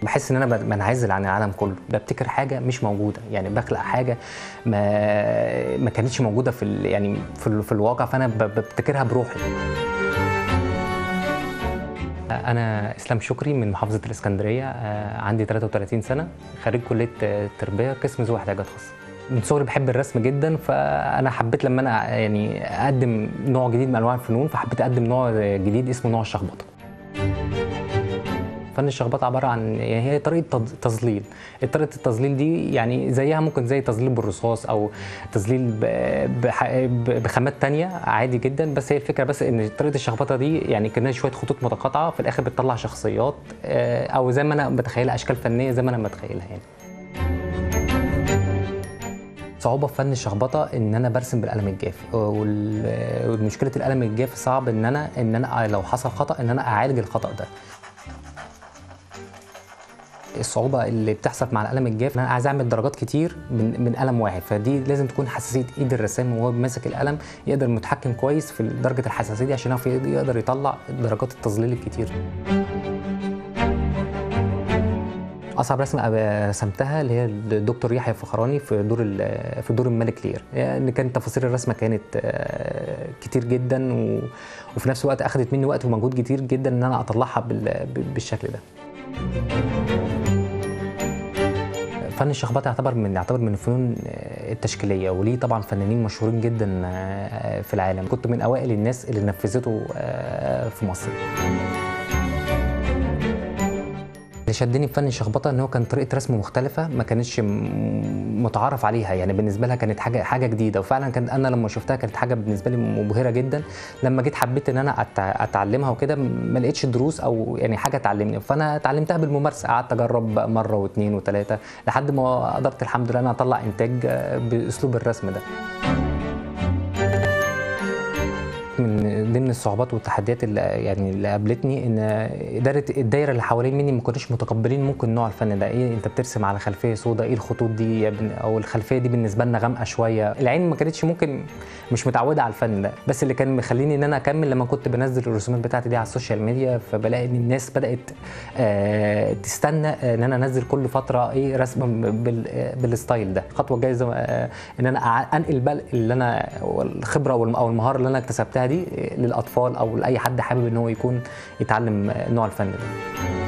بحس ان انا بنعزل عن العالم كله ببتكر حاجه مش موجوده يعني بخلق حاجه ما ما كانتش موجوده في ال... يعني في, ال... في الواقع فانا ب- ببتكرها بروحي انا اسلام شكري من محافظه الاسكندريه آه، عندي 33 سنه خريج كليه آه، تربيه قسم ذو احتياجات خاصه من صغري بحب الرسم جدا فانا حبيت لما انا يعني اقدم نوع جديد من انواع الفنون فحبيت اقدم نوع جديد اسمه نوع الشخبطه فن الشخبطه عباره عن يعني هي طريقه تض- تظليل طريقه التظليل دي يعني زيها ممكن زي تظليل بالرصاص او تظليل ب- بح- ب- بخامات تانية عادي جدا بس هي الفكره بس ان طريقه الشخبطه دي يعني كانها شويه خطوط متقاطعه في الاخر بتطلع شخصيات آه، او زي ما انا بتخيلها اشكال فنيه زي ما انا بتخيلها يعني صعوبة في فن الشخبطة إن أنا برسم بالقلم الجاف وال- والمشكلة القلم الجاف صعب إن أنا إن أنا لو حصل خطأ إن أنا أعالج الخطأ ده الصعوبة اللي بتحصل مع القلم الجاف إن أنا عايز أعمل درجات كتير من من قلم واحد فدي لازم تكون حساسية إيد الرسام وهو ماسك القلم يقدر متحكم كويس في درجة الحساسية دي عشان يعرف يقدر يطلع درجات التظليل الكتير اصعب رسمه أب- رسمتها اللي هي الدكتور يحيى الفخراني في دور ال- في دور الملك لير يعني كانت تفاصيل الرسمه كانت آه، كتير جدا و- وفي نفس الوقت اخذت مني وقت ومجهود كتير جدا ان انا اطلعها بال- ب- بالشكل ده فن الشخبطه يعتبر من يعتبر من الفنون آه، التشكيليه وليه طبعا فنانين مشهورين جدا آه، في العالم كنت من اوائل الناس اللي نفذته آه، في مصر اللي شدني في فن الشخبطه ان هو كان طريقه رسم مختلفه ما كانتش م- متعارف عليها يعني بالنسبه لها كانت حاجه حاجه جديده وفعلا كانت انا لما شفتها كانت حاجه بالنسبه لي مبهره جدا لما جيت حبيت ان انا أتع- اتعلمها وكده ما لقيتش دروس او يعني حاجه تعلمني فانا اتعلمتها بالممارسه قعدت اجرب مره واثنين وثلاثه لحد ما قدرت الحمد لله ان أنا اطلع انتاج آه، باسلوب الرسم ده من ضمن الصعوبات والتحديات اللي يعني اللي قابلتني ان اداره الدايره اللي حوالين مني ما كانوش متقبلين ممكن نوع الفن ده ايه انت بترسم على خلفيه سوداء ايه الخطوط دي يا ابني؟ او الخلفيه دي بالنسبه لنا غامقه شويه العين ما كانتش ممكن مش متعوده على الفن ده بس اللي كان مخليني ان انا اكمل لما كنت بنزل الرسومات بتاعتي دي على السوشيال ميديا فبلاقي ان الناس بدات آه تستنى ان انا انزل كل فتره ايه رسمه بال آه، بالستايل ده الخطوه الجايه زي ما- آه ان انا أع- انقل بقى اللي انا الخبره والم- او المهاره اللي انا اكتسبتها دي للاطفال او لاي حد حابب ان هو يكون يتعلم نوع الفن ده